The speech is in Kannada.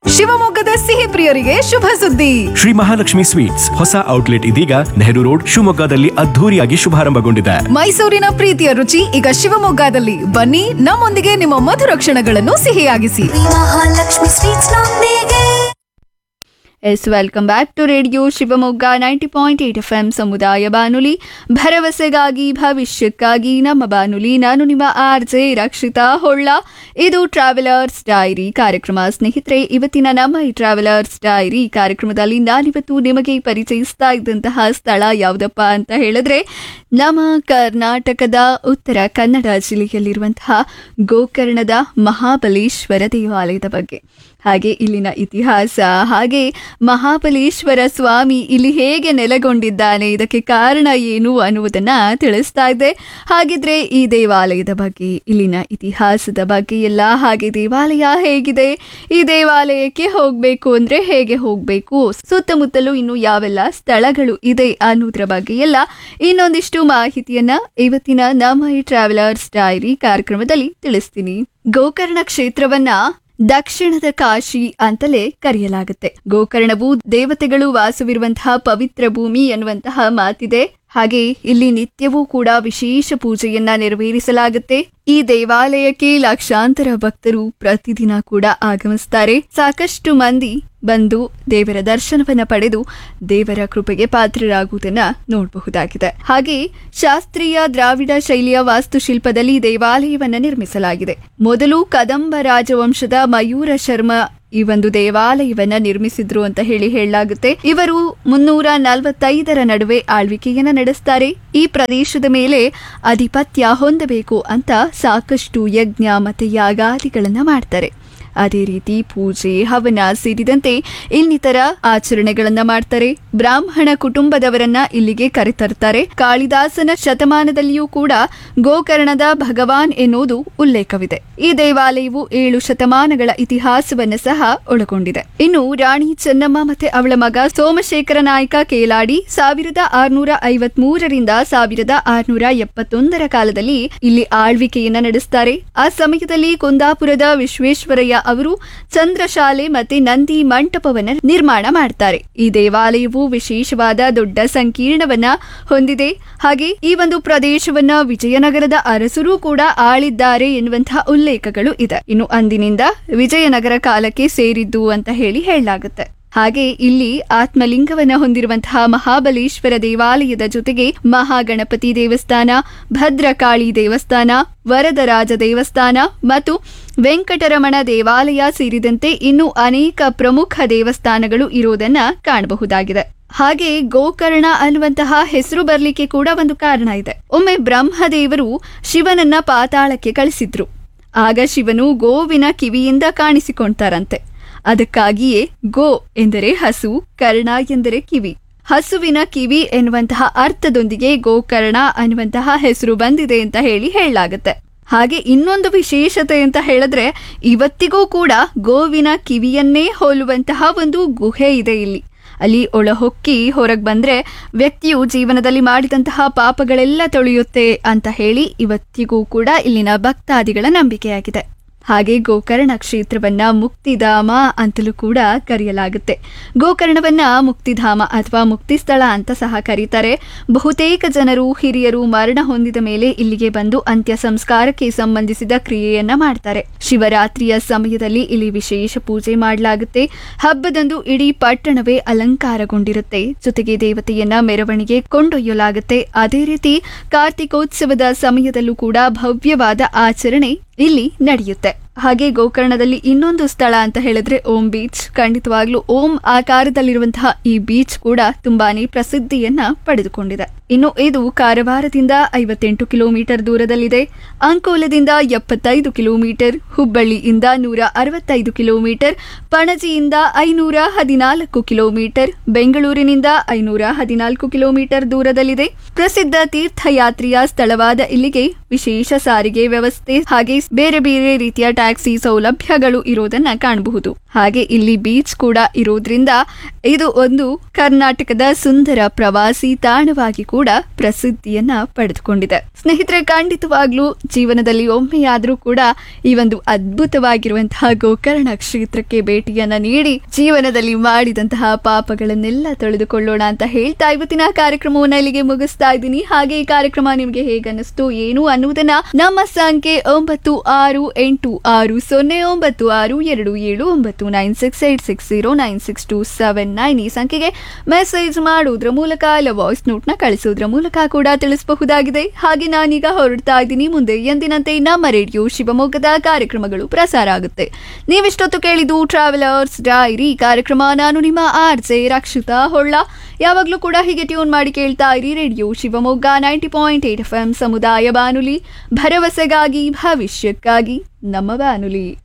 ಶಿವಮೊಗ್ಗದ ಸಿಹಿ ಪ್ರಿಯರಿಗೆ ಶುಭ ಸುದ್ದಿ ಶ್ರೀ ಮಹಾಲಕ್ಷ್ಮಿ ಸ್ವೀಟ್ಸ್ ಹೊಸ ಔಟ್ಲೆಟ್ ಇದೀಗ ನೆಹರು ರೋಡ್ ಶಿವಮೊಗ್ಗದಲ್ಲಿ ಅದ್ಧೂರಿಯಾಗಿ ಶುಭಾರಂಭಗೊಂಡಿದೆ ಮೈಸೂರಿನ ಪ್ರೀತಿಯ ರುಚಿ ಈಗ ಶಿವಮೊಗ್ಗದಲ್ಲಿ ಬನ್ನಿ ನಮ್ಮೊಂದಿಗೆ ನಿಮ್ಮ ಮಧುರ ಕ್ಷಣಗಳನ್ನು ಸಿಹಿಯಾಗಿಸಿ ಮಹಾಲಕ್ಷ್ಮಿ ಸ್ವೀಟ್ಸ್ ನೊಂದಿಗೆ yes welcome back to radio Shivamogga ninety point eight F M ಸಮುದಾಯ ಬಾನುಲಿ ಭರವಸೆಗಾಗಿ ಭವಿಷ್ಯಕ್ಕಾಗಿ ನಮ್ಮ ಬಾನುಲಿ ನಾನು ನಿಮ್ಮ ಆರ್ ಜೆ ರಕ್ಷಿತಾ ಹೊಳ್ಳ ಇದು ಟ್ರಾವೆಲರ್ಸ್ ಡೈರಿ ಕಾರ್ಯಕ್ರಮ ಸ್ನೇಹಿತರೆ ಇವತ್ತಿನ ನಮ್ಮ ಈ ಟ್ರಾವೆಲರ್ಸ್ ಡೈರಿ ಕಾರ್ಯಕ್ರಮದಲ್ಲಿ ನಾನಿವತ್ತು ನಿಮಗೆ ಪರಿಚಯಿಸ್ತಾ ಇದ್ದಂತಹ ಸ್ಥಳ ಯಾವುದಪ್ಪ ಅಂತ ಹೇಳಿದ್ರೆ ನಮ್ಮ ಕರ್ನಾಟಕದ ಉತ್ತರ ಕನ್ನಡ ಜಿಲ್ಲೆಯಲ್ಲಿರುವಂತಹ ಗೋಕರ್ಣದ ಮಹಾಬಲೇಶ್ವರ ದೇವಾಲಯದ ಬಗ್ಗೆ ಹಾಗೆ ಇಲ್ಲಿನ ಇತಿಹಾಸ ಹಾಗೆ ಮಹಾಬಲೇಶ್ವರ ಸ್ವಾಮಿ ಇಲ್ಲಿ ಹೇಗೆ ನೆಲೆಗೊಂಡಿದ್ದಾನೆ ಇದಕ್ಕೆ ಕಾರಣ ಏನು ಅನ್ನುವುದನ್ನ ತಿಳಿಸ್ತಾ ಇದೆ ಹಾಗಿದ್ರೆ ಈ ದೇವಾಲಯದ ಬಗ್ಗೆ ಇಲ್ಲಿನ ಇತಿಹಾಸದ ಬಗ್ಗೆ ಎಲ್ಲ ಹಾಗೆ ದೇವಾಲಯ ಹೇಗಿದೆ ಈ ದೇವಾಲಯಕ್ಕೆ ಹೋಗ್ಬೇಕು ಅಂದ್ರೆ ಹೇಗೆ ಹೋಗ್ಬೇಕು ಸುತ್ತಮುತ್ತಲು ಇನ್ನು ಯಾವೆಲ್ಲ ಸ್ಥಳಗಳು ಇದೆ ಅನ್ನೋದ್ರ ಬಗ್ಗೆ ಎಲ್ಲ ಇನ್ನೊಂದಿಷ್ಟು ಮಾಹಿತಿಯನ್ನ ಇವತ್ತಿನ ನಮ್ಮ ಈ ಟ್ರಾವೆಲರ್ಸ್ ಡೈರಿ ಕಾರ್ಯಕ್ರಮದಲ್ಲಿ ತಿಳಿಸ್ತೀನಿ ಗೋಕರ್ಣ ಕ್ಷೇತ್ರವನ್ನ ದಕ್ಷಿಣದ ಕಾಶಿ ಅಂತಲೇ ಕರೆಯಲಾಗುತ್ತೆ ಗೋಕರ್ಣವು ದೇವತೆಗಳು ವಾಸವಿರುವಂತಹ ಪವಿತ್ರ ಭೂಮಿ ಎನ್ನುವಂತಹ ಮಾತಿದೆ ಹಾಗೆ ಇಲ್ಲಿ ನಿತ್ಯವೂ ಕೂಡ ವಿಶೇಷ ಪೂಜೆಯನ್ನ ನೆರವೇರಿಸಲಾಗುತ್ತೆ ಈ ದೇವಾಲಯಕ್ಕೆ ಲಕ್ಷಾಂತರ ಭಕ್ತರು ಪ್ರತಿದಿನ ಕೂಡ ಆಗಮಿಸ್ತಾರೆ ಸಾಕಷ್ಟು ಮಂದಿ ಬಂದು ದೇವರ ದರ್ಶನವನ್ನ ಪಡೆದು ದೇವರ ಕೃಪೆಗೆ ಪಾತ್ರರಾಗುವುದನ್ನ ನೋಡಬಹುದಾಗಿದೆ ಹಾಗೆ ಶಾಸ್ತ್ರೀಯ ದ್ರಾವಿಡ ಶೈಲಿಯ ವಾಸ್ತುಶಿಲ್ಪದಲ್ಲಿ ದೇವಾಲಯವನ್ನ ನಿರ್ಮಿಸಲಾಗಿದೆ ಮೊದಲು ಕದಂಬ ರಾಜವಂಶದ ಮಯೂರ ಶರ್ಮ ಈ ಒಂದು ದೇವಾಲಯವನ್ನ ನಿರ್ಮಿಸಿದ್ರು ಅಂತ ಹೇಳಿ ಹೇಳಲಾಗುತ್ತೆ ಇವರು ಮುನ್ನೂರ ನಲವತ್ತೈದರ ನಡುವೆ ಆಳ್ವಿಕೆಯನ್ನ ನಡೆಸ್ತಾರೆ ಈ ಪ್ರದೇಶದ ಮೇಲೆ ಆಧಿಪತ್ಯ ಹೊಂದಬೇಕು ಅಂತ ಸಾಕಷ್ಟು ಯಜ್ಞ ಮತ್ತೆ ಯಾಗಾದಿಗಳನ್ನ ಮಾಡ್ತಾರೆ ಅದೇ ರೀತಿ ಪೂಜೆ ಹವನ ಸೇರಿದಂತೆ ಇನ್ನಿತರ ಆಚರಣೆಗಳನ್ನ ಮಾಡ್ತಾರೆ ಬ್ರಾಹ್ಮಣ ಕುಟುಂಬದವರನ್ನ ಇಲ್ಲಿಗೆ ಕರೆತರ್ತಾರೆ ಕಾಳಿದಾಸನ ಶತಮಾನದಲ್ಲಿಯೂ ಕೂಡ ಗೋಕರ್ಣದ ಭಗವಾನ್ ಎನ್ನುವುದು ಉಲ್ಲೇಖವಿದೆ ಈ ದೇವಾಲಯವು ಏಳು ಶತಮಾನಗಳ ಇತಿಹಾಸವನ್ನ ಸಹ ಒಳಗೊಂಡಿದೆ ಇನ್ನು ರಾಣಿ ಚೆನ್ನಮ್ಮ ಮತ್ತೆ ಅವಳ ಮಗ ಸೋಮಶೇಖರ ನಾಯಕ ಕೇಲಾಡಿ ಸಾವಿರದ ಆರ್ನೂರ ಐವತ್ ಮೂರರಿಂದ ಸಾವಿರದ ಆರ್ನೂರ ಎಪ್ಪತ್ತೊಂದರ ಕಾಲದಲ್ಲಿ ಇಲ್ಲಿ ಆಳ್ವಿಕೆಯನ್ನ ನಡೆಸ್ತಾರೆ ಆ ಸಮಯದಲ್ಲಿ ಕುಂದಾಪುರದ ವಿಶ್ವೇಶ್ವರಯ್ಯ ಅವರು ಚಂದ್ರಶಾಲೆ ಮತ್ತೆ ನಂದಿ ಮಂಟಪವನ್ನ ನಿರ್ಮಾಣ ಮಾಡ್ತಾರೆ ಈ ದೇವಾಲಯವು ವಿಶೇಷವಾದ ದೊಡ್ಡ ಸಂಕೀರ್ಣವನ್ನ ಹೊಂದಿದೆ ಹಾಗೆ ಈ ಒಂದು ಪ್ರದೇಶವನ್ನ ವಿಜಯನಗರದ ಅರಸರು ಕೂಡ ಆಳಿದ್ದಾರೆ ಎನ್ನುವಂತಹ ಉಲ್ಲೇಖಗಳು ಇದೆ ಇನ್ನು ಅಂದಿನಿಂದ ವಿಜಯನಗರ ಕಾಲಕ್ಕೆ ಸೇರಿದ್ದು ಅಂತ ಹೇಳಿ ಹೇಳಲಾಗುತ್ತೆ ಹಾಗೆ ಇಲ್ಲಿ ಆತ್ಮಲಿಂಗವನ್ನ ಹೊಂದಿರುವಂತಹ ಮಹಾಬಲೇಶ್ವರ ದೇವಾಲಯದ ಜೊತೆಗೆ ಮಹಾಗಣಪತಿ ದೇವಸ್ಥಾನ ಭದ್ರಕಾಳಿ ದೇವಸ್ಥಾನ ವರದರಾಜ ದೇವಸ್ಥಾನ ಮತ್ತು ವೆಂಕಟರಮಣ ದೇವಾಲಯ ಸೇರಿದಂತೆ ಇನ್ನು ಅನೇಕ ಪ್ರಮುಖ ದೇವಸ್ಥಾನಗಳು ಇರುವುದನ್ನ ಕಾಣಬಹುದಾಗಿದೆ ಹಾಗೆ ಗೋಕರ್ಣ ಅನ್ನುವಂತಹ ಹೆಸರು ಬರ್ಲಿಕ್ಕೆ ಕೂಡ ಒಂದು ಕಾರಣ ಇದೆ ಒಮ್ಮೆ ಬ್ರಹ್ಮದೇವರು ಶಿವನನ್ನ ಪಾತಾಳಕ್ಕೆ ಕಳಿಸಿದ್ರು ಆಗ ಶಿವನು ಗೋವಿನ ಕಿವಿಯಿಂದ ಕಾಣಿಸಿಕೊಳ್ತಾರಂತೆ ಅದಕ್ಕಾಗಿಯೇ ಗೋ ಎಂದರೆ ಹಸು ಕರ್ಣ ಎಂದರೆ ಕಿವಿ ಹಸುವಿನ ಕಿವಿ ಎನ್ನುವಂತಹ ಅರ್ಥದೊಂದಿಗೆ ಗೋಕರ್ಣ ಅನ್ನುವಂತಹ ಹೆಸರು ಬಂದಿದೆ ಅಂತ ಹೇಳಿ ಹೇಳಲಾಗುತ್ತೆ ಹಾಗೆ ಇನ್ನೊಂದು ವಿಶೇಷತೆ ಅಂತ ಹೇಳಿದ್ರೆ ಇವತ್ತಿಗೂ ಕೂಡ ಗೋವಿನ ಕಿವಿಯನ್ನೇ ಹೋಲುವಂತಹ ಒಂದು ಗುಹೆ ಇದೆ ಇಲ್ಲಿ ಅಲ್ಲಿ ಒಳಹೊಕ್ಕಿ ಹೊರಗೆ ಬಂದ್ರೆ ವ್ಯಕ್ತಿಯು ಜೀವನದಲ್ಲಿ ಮಾಡಿದಂತಹ ಪಾಪಗಳೆಲ್ಲ ತೊಳೆಯುತ್ತೆ ಅಂತ ಹೇಳಿ ಇವತ್ತಿಗೂ ಕೂಡ ಇಲ್ಲಿನ ಭಕ್ತಾದಿಗಳ ನಂಬಿಕೆಯಾಗಿದೆ ಹಾಗೆ ಗೋಕರ್ಣ ಕ್ಷೇತ್ರವನ್ನ ಮುಕ್ತಿಧಾಮ ಅಂತಲೂ ಕೂಡ ಕರೆಯಲಾಗುತ್ತೆ ಗೋಕರ್ಣವನ್ನ ಮುಕ್ತಿಧಾಮ ಅಥವಾ ಮುಕ್ತಿ ಸ್ಥಳ ಅಂತ ಸಹ ಕರೀತಾರೆ ಬಹುತೇಕ ಜನರು ಹಿರಿಯರು ಮರಣ ಹೊಂದಿದ ಮೇಲೆ ಇಲ್ಲಿಗೆ ಬಂದು ಅಂತ್ಯ ಸಂಸ್ಕಾರಕ್ಕೆ ಸಂಬಂಧಿಸಿದ ಕ್ರಿಯೆಯನ್ನ ಮಾಡ್ತಾರೆ ಶಿವರಾತ್ರಿಯ ಸಮಯದಲ್ಲಿ ಇಲ್ಲಿ ವಿಶೇಷ ಪೂಜೆ ಮಾಡಲಾಗುತ್ತೆ ಹಬ್ಬದಂದು ಇಡೀ ಪಟ್ಟಣವೇ ಅಲಂಕಾರಗೊಂಡಿರುತ್ತೆ ಜೊತೆಗೆ ದೇವತೆಯನ್ನ ಮೆರವಣಿಗೆ ಕೊಂಡೊಯ್ಯಲಾಗುತ್ತೆ ಅದೇ ರೀತಿ ಕಾರ್ತಿಕೋತ್ಸವದ ಸಮಯದಲ್ಲೂ ಕೂಡ ಭವ್ಯವಾದ ಆಚರಣೆ ಇಲ್ಲಿ ನಡೆಯುತ್ತೆ ಹಾಗೆ ಗೋಕರ್ಣದಲ್ಲಿ ಇನ್ನೊಂದು ಸ್ಥಳ ಅಂತ ಹೇಳಿದ್ರೆ ಓಂ ಬೀಚ್ ಖಂಡಿತವಾಗ್ಲೂ ಓಂ ಆಕಾರದಲ್ಲಿರುವಂತಹ ಈ ಬೀಚ್ ಕೂಡ ತುಂಬಾನೇ ಪ್ರಸಿದ್ಧಿಯನ್ನ ಪಡೆದುಕೊಂಡಿದೆ ಇನ್ನು ಇದು ಕಾರವಾರದಿಂದ ಐವತ್ತೆಂಟು ಕಿಲೋಮೀಟರ್ ದೂರದಲ್ಲಿದೆ ಅಂಕೋಲದಿಂದ ಎಪ್ಪತ್ತೈದು ಕಿಲೋಮೀಟರ್ ಹುಬ್ಬಳ್ಳಿಯಿಂದ ನೂರ ಅರವತ್ತೈದು ಕಿಲೋಮೀಟರ್ ಪಣಜಿಯಿಂದ ಐನೂರ ಹದಿನಾಲ್ಕು ಕಿಲೋಮೀಟರ್ ಬೆಂಗಳೂರಿನಿಂದ ಐನೂರ ಹದಿನಾಲ್ಕು ಕಿಲೋಮೀಟರ್ ದೂರದಲ್ಲಿದೆ ಪ್ರಸಿದ್ಧ ತೀರ್ಥಯಾತ್ರೆಯ ಸ್ಥಳವಾದ ಇಲ್ಲಿಗೆ ವಿಶೇಷ ಸಾರಿಗೆ ವ್ಯವಸ್ಥೆ ಹಾಗೆ ಬೇರೆ ಬೇರೆ ರೀತಿಯ ಟ್ಯಾಕ್ಸಿ ಸೌಲಭ್ಯಗಳು ಇರೋದನ್ನ ಕಾಣಬಹುದು ಹಾಗೆ ಇಲ್ಲಿ ಬೀಚ್ ಕೂಡ ಇರೋದ್ರಿಂದ ಇದು ಒಂದು ಕರ್ನಾಟಕದ ಸುಂದರ ಪ್ರವಾಸಿ ತಾಣವಾಗಿ ಕೂಡ ಪ್ರಸಿದ್ಧಿಯನ್ನ ಪಡೆದುಕೊಂಡಿದೆ ಸ್ನೇಹಿತರೆ ಖಂಡಿತವಾಗ್ಲೂ ಜೀವನದಲ್ಲಿ ಒಮ್ಮೆಯಾದ್ರೂ ಕೂಡ ಈ ಒಂದು ಅದ್ಭುತವಾಗಿರುವಂತಹ ಗೋಕರ್ಣ ಕ್ಷೇತ್ರಕ್ಕೆ ಭೇಟಿಯನ್ನ ನೀಡಿ ಜೀವನದಲ್ಲಿ ಮಾಡಿದಂತಹ ಪಾಪಗಳನ್ನೆಲ್ಲ ತೊಳೆದುಕೊಳ್ಳೋಣ ಅಂತ ಹೇಳ್ತಾ ಇವತ್ತಿನ ಕಾರ್ಯಕ್ರಮವನ್ನ ಇಲ್ಲಿಗೆ ಮುಗಿಸ್ತಾ ಇದ್ದೀನಿ ಹಾಗೆ ಈ ಕಾರ್ಯಕ್ರಮ ನಿಮಗೆ ಹೇಗನ್ನಿಸ್ತು ಏನು ಅನ್ನುವುದನ್ನ ನಮ್ಮ ಸಂಖ್ಯೆ ಒಂಬತ್ತು ಆರು ಎಂಟು ಆರು ಸೊನ್ನೆ ಒಂಬತ್ತು ಆರು ಎರಡು ಏಳು ಒಂಬತ್ತು nine six eight six zero nine six two seven nine ಈ ಸಂಖ್ಯೆಗೆ ಮೆಸೇಜ್ ಮಾಡೋದ್ರ ಮೂಲಕ ಇಲ್ಲ ವಾಯ್ಸ್ ನೋಟ್ನ ಕಳಿಸೋದ್ರ ಮೂಲಕ ಕೂಡ ತಿಳಿಸಬಹುದಾಗಿದೆ ಹಾಗೆ ನಾನೀಗ ಹೊರಡ್ತಾ ಇದ್ದೀನಿ ಮುಂದೆ ಎಂದಿನಂತೆ ನಮ್ಮ ರೇಡಿಯೋ ಶಿವಮೊಗ್ಗದ ಕಾರ್ಯಕ್ರಮಗಳು ಪ್ರಸಾರ ಆಗುತ್ತೆ ನೀವಿಷ್ಟೊತ್ತು ಕೇಳಿದ್ದು ಟ್ರಾವೆಲರ್ಸ್ ಡೈರಿ ಕಾರ್ಯಕ್ರಮ ನಾನು ನಿಮ್ಮ ಆರ್ ಜೆ ರಕ್ಷಿತಾ ಹೊಳ್ಳ ಯಾವಾಗಲೂ ಕೂಡ ಹೀಗೆ ಟ್ಯೂನ್ ಮಾಡಿ ಕೇಳ್ತಾ ಇರಿ radio Shivamogga ninety point eight F M ಸಮುದಾಯ ಬಾನುಲಿ ಭರವಸೆಗಾಗಿ ಭವಿಷ್ಯಕ್ಕಾಗಿ ನಮ್ಮ ಬಾನುಲಿ